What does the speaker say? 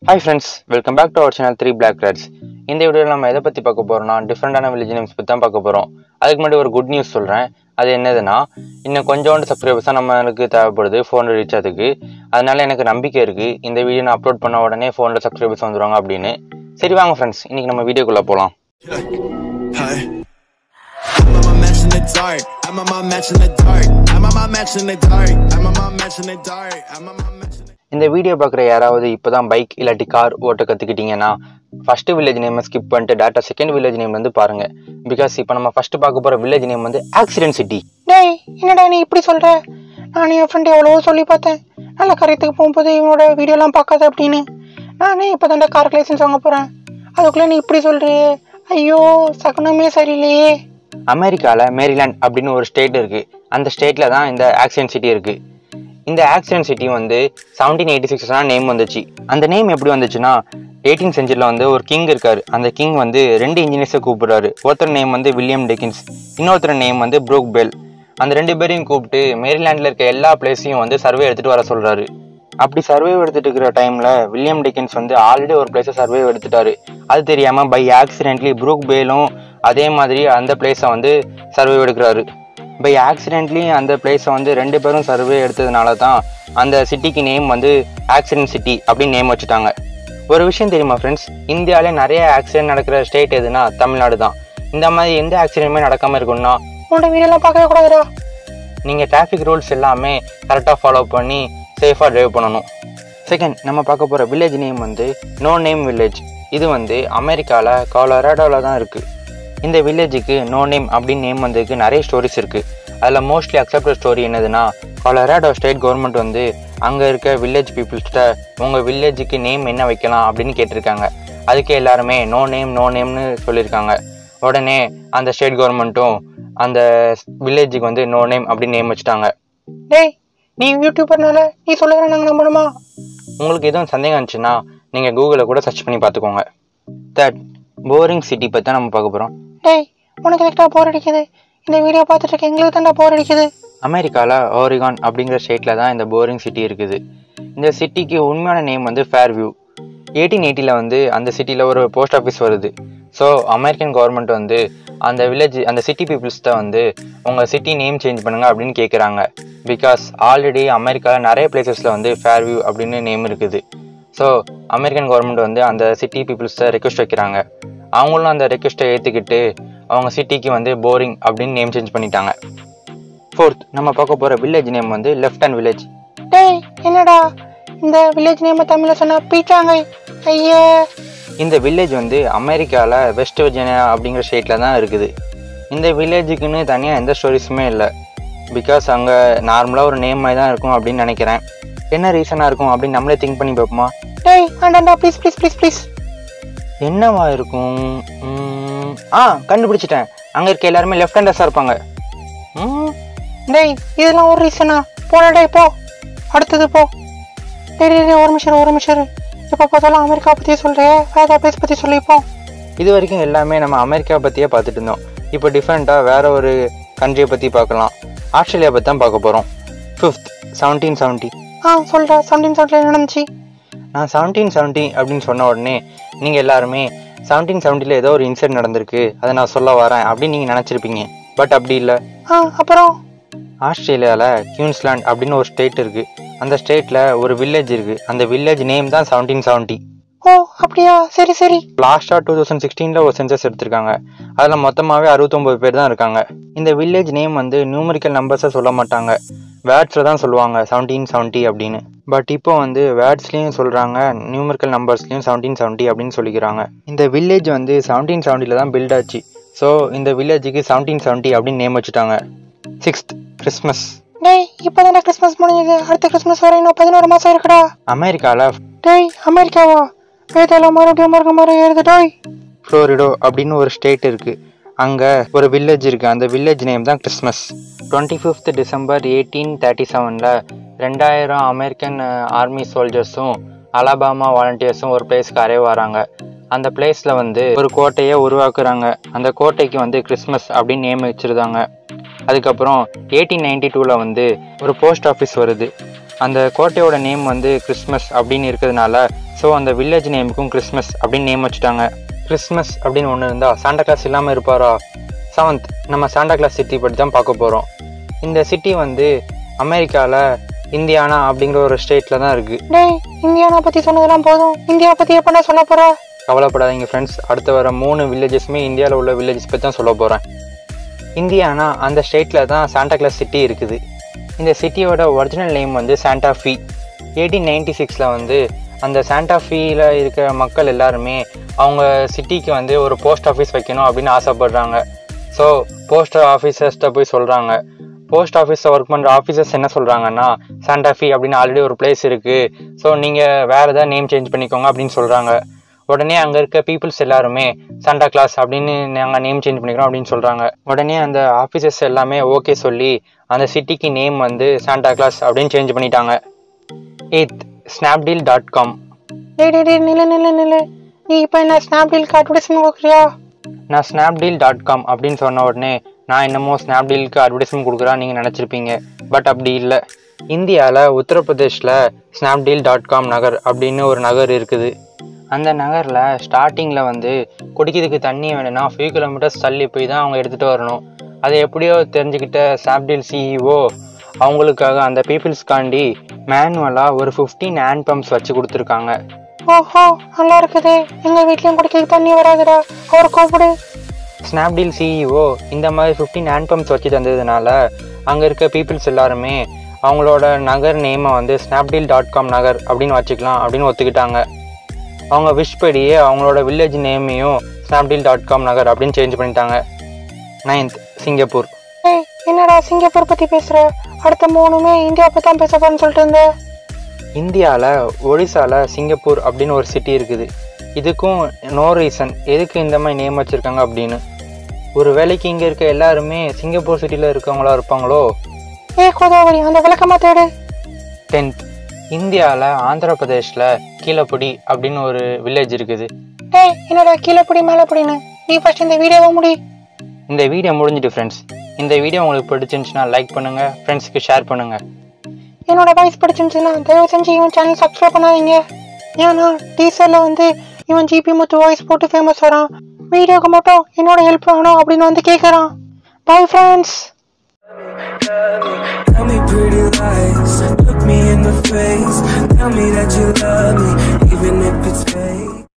Hi friends welcome back to our channel three black reds இந்த வீடியோவில் நம்ம எதை பற்றி பார்க்க போகிறோம்னா டிஃப்ரெண்டான வில்லேஜ் நேம்ஸ் பற்றி தான் பார்க்க போகிறோம் அதுக்கு முன்னாடி ஒரு குட் நியூஸ் சொல்கிறேன் அது என்னதுன்னா இன்னும் கொஞ்சோண்டு சப்ஸ்கிரைபர்ஸ் தான் நம்மளுக்கு தேவைப்படுது ஃபோனில் ரீச் ஆகுதுக்கு அதனால எனக்கு நம்பிக்கை இருக்குது இந்த வீடியோ நான் அப்லோட் பண்ண உடனே ஃபோனில் சப்ஸ்கிரைபர்ஸ் வந்துருவாங்க அப்படின்னு சரி வாங்க ஃப்ரெண்ட்ஸ் இன்றைக்கி நம்ம வீடியோக்குள்ளே போகலாம் Hi. I'm on my match in the dark. I'm on my match in the dark. I'm on my match in the dark. I'm on my match in the dark. I'm on my match in the இந்த video பார்க்குற யாராவது இப்போ தான் bike இல்லாட்டி car ஓட்ட கற்றுக்கிட்டீங்கன்னா first village நேமை skip பண்ணிட்டு டேட்டா செகண்ட் வில்லேஜ் நேம் வந்து பாருங்க பிகாஸ் இப்போ நம்ம ஃபஸ்ட்டு பார்க்க போகிற வில்லேஜ் நேம் வந்து ஆக்சிடென்ட் சிட்டி டேய் என்னடா நீ இப்படி சொல்ற நான் என் ஃப்ரெண்டு எவ்வளவோ சொல்லி பார்த்தேன் நல்ல கரையத்துக்கு போகும்போது இவனோட வீடியோலாம் பார்க்காத அப்படின்னு நானே இப்போ தான் காருக்கு லைசன்ஸ் வாங்க போகிறேன் அதுக்குள்ளே நீ இப்படி சொல்றியே ஐயோ சகுனமே சரியில்லையே அமெரிக்காவில் மேரிலாண்ட் அப்படின்னு ஒரு ஸ்டேட் இருக்குது அந்த ஸ்டேட்டில் தான் இந்த ஆக்சிடென்ட் சிட்டி இருக்குது இந்த ஆக்சிடென்ட் சிட்டி வந்து செவன்டீன் எயிட்டி சிக்ஸ் தான் நேம் வந்துச்சு அந்த நேம் எப்படி வந்துச்சுன்னா எயிட்டீன் செஞ்சுரியில் வந்து ஒரு கிங் இருக்கார் அந்த கிங் வந்து ரெண்டு இன்ஜினியர்ஸை கூப்பிடுறாரு ஒருத்தர் நேம் வந்து வில்லியம் டெக்கின்ஸ் இன்னொருத்தர் நேம் வந்து ப்ரூக் பெல் அந்த ரெண்டு பேரையும் கூப்பிட்டு மேரிலாண்டில் இருக்க எல்லா பிளேஸையும் வந்து சர்வே எடுத்துகிட்டு வர சொல்கிறாரு அப்படி சர்வே எடுத்துட்டு இருக்கிற டைமில் வில்லியம் டெக்கின்ஸ் வந்து ஆல்ரெடி ஒரு பிளேஸை சர்வே எடுத்துட்டாரு அது தெரியாமல் பை ஆக்சிடென்ட்லி ப்ரூக் பேலும் அதே மாதிரி அந்த பிளேஸை வந்து சர்வே எடுக்கிறாரு பை ஆக்சிடென்ட்லி அந்த பிளேஸை வந்து ரெண்டு பேரும் சர்வே எடுத்ததுனால தான் அந்த சிட்டிக்கு நேம் வந்து ஆக்சிடென்ட் சிட்டி அப்படின்னு நேம் வச்சுட்டாங்க ஒரு விஷயம் தெரியுமா ஃப்ரெண்ட்ஸ் இந்தியாவிலே நிறைய ஆக்சிடென்ட் நடக்கிற ஸ்டேட் எதுனா தமிழ்நாடு தான் இந்த மாதிரி எந்த ஆக்சிடென்ட்டுமே நடக்காமல் இருக்கணும்னா உன்னோட வீடியோலாம் பார்க்கவே கூடாதுடா நீங்கள் டிராஃபிக் ரூல்ஸ் எல்லாமே கரெக்டாக ஃபாலோ பண்ணி சேஃபாக டிரைவ் பண்ணணும் செகண்ட் நம்ம பார்க்க போகிற வில்லேஜ் நேம் வந்து நோ நேம் வில்லேஜ் இது வந்து அமெரிக்காவில் காலராடோவில் தான் இருக்குது இந்த வில்லேஜுக்கு நோ நேம் அப்படின்னு நேம் வந்ததுக்கு நிறைய ஸ்டோரிஸ் இருக்குது அதில் மோஸ்ட்லி அக்செப்டட் ஸ்டோரி என்னதுன்னா கொலராடோ ஸ்டேட் கவர்மெண்ட் வந்து அங்கே இருக்க வில்லேஜ் பீப்புள்ஸ்கிட்ட உங்கள் வில்லேஜுக்கு நேம் என்ன வைக்கலாம் அப்படின்னு கேட்டிருக்காங்க அதுக்கு எல்லாருமே நோ நேம் நோ நேம்னு சொல்லியிருக்காங்க உடனே அந்த ஸ்டேட் கவர்மெண்ட்டும் அந்த வில்லேஜுக்கு வந்து நோ நேம் அப்படின்னு நேம் வச்சுட்டாங்க டேய் நீ யூடியூபர்னால நீ சொல்லுற நாங்கள் நம்பணுமா உங்களுக்கு எதுவும் சந்தேகம் இருந்துச்சுன்னா நீங்கள் கூகுளில் கூட சர்ச் பண்ணி பார்த்துக்கோங்க தேர்ட் போரிங் சிட்டி பற்றி தான் நம்ம பார்க்க போகிறோம் டேய் உனக்கு எதுக்குடா போர் அடிக்குது இந்த வீடியோ பார்த்துட்டு இருக்க எங்களுக்கு தான்டா போர் அடிக்குது அமெரிக்காவில் ஓரிகான் அப்படிங்கிற ஸ்டேட்டில் தான் இந்த போரிங் சிட்டி இருக்குது இந்த சிட்டிக்கு உண்மையான நேம் வந்து ஃபேர்வியூ எயிட்டீன் எயிட்டியில் வந்து அந்த சிட்டியில் ஒரு போஸ்ட் ஆஃபீஸ் வருது ஸோ அமெரிக்கன் கவர்மெண்ட் வந்து அந்த வில்லேஜ் அந்த சிட்டி பீப்புள்ஸ்கிட்ட வந்து உங்கள் சிட்டி நேம் சேஞ்ச் பண்ணுங்க அப்படின்னு கேட்குறாங்க பிகாஸ் ஆல்ரெடி அமெரிக்காவில் நிறைய பிளேசஸில் வந்து ஃபேர்வியூ அப்படின்னு நேம் இருக்குது ஸோ அமெரிக்கன் கவர்மெண்ட் வந்து அந்த சிட்டி பீப்புள்ஸ்கிட்ட ரெக்வஸ்ட் வைக்கிறாங்க அவங்களும் அந்த ரெக்வஸ்ட்டை ஏற்றுக்கிட்டு அவங்க சிட்டிக்கு வந்து போரிங் அப்படின்னு நேம் சேஞ்ச் பண்ணிட்டாங்க ஃபோர்த் நம்ம பார்க்க போகிற வில்லேஜ் நேம் வந்து லெஃப்ட் ஹேண்ட் வில்லேஜ் டேய் என்னடா இந்த வில்லேஜ் நேமை தமிழில் சொன்னா பீச்சாங்க ஐயே இந்த வில்லேஜ் வந்து அமெரிக்காவில் வெஸ்ட் வெர்ஜினியா அப்படிங்கிற ஸ்டேட்டில் தான் இருக்குது இந்த வில்லேஜுக்குன்னு தனியாக எந்த ஸ்டோரிஸுமே இல்லை பிகாஸ் அங்கே நார்மலாக ஒரு நேம் மாதிரி தான் இருக்கும் அப்படின்னு நினைக்கிறேன் என்ன ரீசனாக இருக்கும் அப்படின்னு நம்மளே திங்க் பண்ணி பார்ப்போமா டேய் வேண்டாம்டா ப்ளீஸ் ப்ளீஸ் ப்ளீஸ் ப்ளீஸ் என்னவா இருக்கும் உம், ஆ கண்டுபிடிச்சிட்டேன் அங்கே இருக்க எல்லாருமே லெஃப்ட் ஹேண்டர்ஸாக இருப்பாங்க ம் டேய் இதெல்லாம் ஒரு ரீசனா போடா டேய் போ அடுத்தது போ டேய் டேய் டேய், ஒரு நிமிஷம் இரு, ஒரு நிமிஷம் இரு. எப்போ பார்த்தாலும் அமெரிக்கா பற்றி சொல்கிறேன் வேற பிளேஸ் பற்றி சொல்லிப்போம் இது வரைக்கும் எல்லாமே நம்ம அமெரிக்கா பற்றியே பார்த்துட்டு இருந்தோம் இப்போ டிஃப்ரெண்ட்டாக வேற ஒரு கண்ட்ரியை பற்றி பார்க்கலாம் ஆஸ்திரேலியா பற்றி தான் பார்க்க போகிறோம் ஃபிஃப்த் செவன்டீன் செவன்ட்டி ஆ சொல்கிறா செவன்டீன் செவன்ட்டில் நடந்துச்சு நான் செவன்டீன் செவன்ட்டி அப்படின்னு சொன்ன உடனே நீங்கள் எல்லாருமே செவன்டீன் செவன்ட்டியில் ஏதோ ஒரு இன்சிடென்ட் நடந்திருக்கு அதை நான் சொல்ல வரேன் அப்படின்னு நீங்கள் நினச்சிருப்பீங்க பட் அப்படி இல்லை ஆ அப்புறம் ஆஸ்திரேலியாவில் கியூன்ஸ்லாண்ட் அப்படின்னு ஒரு ஸ்டேட் இருக்குது அந்த ஸ்டேட்டில் ஒரு வில்லேஜ் இருக்குது அந்த வில்லேஜ் நேம் தான் செவன்டீன் செவன்ட்டி ஓ அப்படியா சரி சரி லாஸ்ட்டாக டூ தௌசண்ட் சிக்ஸ்டீனில் ஒரு சென்சஸ் எடுத்திருக்காங்க அதில் மொத்தமாகவே அறுபத்தொம்பது பேர் தான் இருக்காங்க இந்த வில்லேஜ் நேம் வந்து நியூமரிக்கல் நம்பர்ஸை சொல்ல மாட்டாங்க வேர்ட்ஸில் தான் சொல்லுவாங்க செவன்டீன் செவன்ட்டி அப்படின்னு பட் இப்போ வந்து வேர்ட்ஸ்லேயும் சொல்கிறாங்க நியூமரிக்கல் நம்பர்ஸ்லேயும் செவன்டீன் செவன்ட்டி அப்படின்னு சொல்லிக்கிறாங்க இந்த வில்லேஜ் வந்து செவன்டீன் செவன்ட்டியில் தான் பில்ட் ஆச்சு ஸோ இந்த வில்லேஜுக்கு செவன்டீன் செவன்ட்டி அப்படின்னு நேம் வச்சுட்டாங்க சிக்ஸ்த் கிறிஸ்மஸ் டேய் இப்போ தானே கிறிஸ்மஸ் முடிஞ்சது அடுத்த கிறிஸ்மஸ் வரை இன்னும் பதினோரு மாதம் இருக்குடா அமெரிக்காவில் டேய் அமெரிக்காவா வேதாள மறுபடியும் மறுக்க மறு ஏறுது டேய் ஃப்ளோரிடோ அப்படின்னு ஒரு ஸ்டேட் இருக்குது அங்கே ஒரு வில்லேஜ் இருக்குது அந்த வில்லேஜ் நேம் தான் Christmas twenty fifth December eighteen thirty செவனில் ரெண்டாயிரம் அமெரிக்கன் ஆர்மி சோல்ஜர்ஸும் அலபாமா வாலண்டியர்ஸும் ஒரு பிளேஸ்க்கு அரைவ் வராங்க அந்த பிளேஸில் வந்து ஒரு கோட்டையை உருவாக்குறாங்க அந்த கோட்டைக்கு வந்து கிறிஸ்மஸ் அப்படின்னு நேம் வச்சுருந்தாங்க அதுக்கப்புறம் எயிட்டீன் நைன்டி டூவில் வந்து ஒரு போஸ்ட் ஆஃபீஸ் வருது அந்த கோட்டையோட நேம் வந்து கிறிஸ்மஸ் அப்படின்னு இருக்கிறதுனால ஸோ அந்த வில்லேஜ் நேமுக்கும் கிறிஸ்மஸ் அப்படின்னு நேம் வச்சுட்டாங்க கிறிஸ்மஸ் அப்படின்னு ஒன்று இருந்தால் சாண்டா கிளாஸ் இல்லாமல் இருப்பாரா செவன்த் நம்ம சாண்டா கிளாஸ் சிட்டி பற்றி தான் பார்க்க போகிறோம் இந்த சிட்டி வந்து அமெரிக்காவில் இந்தியானா அப்படிங்கிற ஒரு ஸ்டேட்டில் தான் இருக்குது டேய் இந்தியானா பத்தி சொன்னதெல்லாம் போதும் இந்தியா பத்தி எப்படா சொல்ல போற கவலைப்படாதீங்க ஃப்ரெண்ட்ஸ் அடுத்து வர மூணு வில்லேஜஸ்மே இந்தியாவில் உள்ள வில்லேஜஸ் பற்றி தான் சொல்ல போகிறேன் இந்தியானா அந்த ஸ்டேட்டில் தான் சாண்டா கிளாஸ் சிட்டி இருக்குது இந்த சிட்டியோட ஒரிஜினல் நேம் வந்து சாண்டா ஃபீ எயிட்டீன் நைன்டி சிக்ஸில் வந்து அந்த சாண்டா ஃபீல இருக்கிற மக்கள் எல்லாருமே அவங்க சிட்டிக்கு வந்து ஒரு போஸ்ட் ஆஃபீஸ் வைக்கணும் அப்படின்னு ஆசைப்படுறாங்க ஸோ போஸ்ட் ஆஃபீஸர்ஸ்ட்ட போய் சொல்கிறாங்க போஸ்ட் ஆஃபீஸில் ஒர்க் பண்ணுற ஆஃபீஸர்ஸ் என்ன சொல்கிறாங்கன்னா சாண்டா ஃபீ அப்படின்னு ஆல்ரெடி ஒரு பிளேஸ் இருக்குது ஸோ நீங்கள் வேறு ஏதாவது நேம் சேஞ்ச் பண்ணிக்கோங்க அப்படின்னு சொல்கிறாங்க உடனே அங்கே இருக்க பீப்புள்ஸ் எல்லாருமே சாண்டா கிளாஸ் அப்படின்னு நாங்கள் நேம் சேஞ்ச் பண்ணிக்கிறோம் அப்படின்னு சொல்கிறாங்க உடனே அந்த ஆஃபீஸர்ஸ் எல்லாமே ஓகே சொல்லி அந்த சிட்டிக்கு நேம் வந்து சாண்டா கிளாஸ் அப்படின்னு சேஞ்ச் பண்ணிட்டாங்க எய்த் ஸ்னாப்டீல் டாட் காம் டேய் டேய் டேய் நில்லு நில்லு நில்லு நீ இப்போ என்ன ஸ்னாப்டீலுக்கு அட்வர்டைஸ்மெண்ட் கொடுக்குறியா நான் ஸ்னாப்டீல் டாட் காம் அப்படின்னு சொன்ன உடனே நான் என்னமோ ஸ்னாப்டீலுக்கு அட்வர்டைஸ்மெண்ட் கொடுக்குறான்னு நீங்கள் நினச்சிருப்பீங்க பட் அப்படி இல்லை இந்தியாவில் உத்தரப்பிரதேஷில் ஸ்னாப்டீல் டாட் காம் நகர் அப்படின்னு ஒரு நகர் இருக்குது அந்த நகரில் ஸ்டார்டிங்கில் வந்து குடிக்கிறதுக்கு தண்ணி வேணும்னா ஃபியூ கிலோமீட்டர்ஸ் தள்ளி போய் தான் அவங்க எடுத்துகிட்டு வரணும் அதை எப்படியோ தெரிஞ்சுக்கிட்ட ஸ்னாப்டீல் சிஇஓ அவங்களுக்காக அந்த பீப்புள்ஸ்காண்டி மேனுவலாக ஒரு ஃபிஃப்டீன் ஹேண்ட் பம்ப்ஸ் வச்சு கொடுத்துருக்காங்க ஓஹோ நல்லா இருக்குது எங்க வீட்லயும் குடிக்க தண்ணி வராதுடா அவர் கூப்பிடு ஸ்னாப்டீல் சிஇஓ இந்த மாதிரி ஃபிஃப்டீன் ஹேண்ட் பம்ப்ஸ் வச்சு தந்ததுனால அங்கே இருக்க பீப்புள்ஸ் எல்லாருமே அவங்களோட நகர் நேமை வந்து ஸ்னாப்டீல் டாட் காம் நகர் அப்படின்னு வச்சுக்கலாம் அப்படின்னு ஒத்துக்கிட்டாங்க அவங்க விஷ் படியே அவங்களோட வில்லேஜ் நேமையும் ஸ்னாப்டீல் டாட் காம் நகர் அப்படின்னு சேஞ்ச் பண்ணிட்டாங்க நைன்த் சிங்கப்பூர் ஏய் என்னடா சிங்கப்பூர் பத்தி பேசுற அடுத்த மூணுமே இந்தியா பத்தி தான் பேச போறேன்னு சொல்லிட்டு இருந்த இந்தியாவில் ஒடிசாவில் சிங்கப்பூர் அப்படின்னு ஒரு சிட்டி இருக்குது இதுக்கும் நோ ரீசன் எதுக்கு இந்த மாதிரி நேம் வச்சுருக்காங்க அப்படின்னு ஒரு வேலைக்கு இங்கே இருக்க எல்லாருமே சிங்கப்பூர் சிட்டியில் இருக்கவங்களா இருப்பாங்களோ ஏய் கோதாவரி அந்த விளக்கமா தேடு டென்த் இந்தியாவில் ஆந்திர பிரதேஷில் கீழப்புடி அப்படின்னு ஒரு வில்லேஜ் இருக்குது ஏய் என்னடா கீழே பிடி மேலே பிடின்னு நீ ஃபர்ஸ்ட் இந்த வீடியோவை முடி இந்த வீடியோ முடிஞ்சிட்டு ஃப்ரெண்ட்ஸ் இந்த வீடியோ உங்களுக்கு பிடிச்சிருந்துச்சுன்னா லைக் பண்ணுங்கள் ஃப்ரெண்ட்ஸ்க்கு ஷேர் பண்ணுங்கள் என்னோட வாய்ஸ் பிடிச்சிருந்துச்சுன்னா தயவு செஞ்சு இவன் சேனல் சப்ஸ்கிரைப் பண்ணாதீங்க ஏன்னா டீசரில் வந்து இவன் ஜிபி முத்து வாய்ஸ் போட்டு ஃபேமஸ் வரான் வீடியோக்கு மட்டும் என்னோட ஹெல்ப் வேணும் அப்படின்னு வந்து கேட்குறான் bye friends Tell me pretty lies, look me in the face. Tell me that you love me, even if it's fake.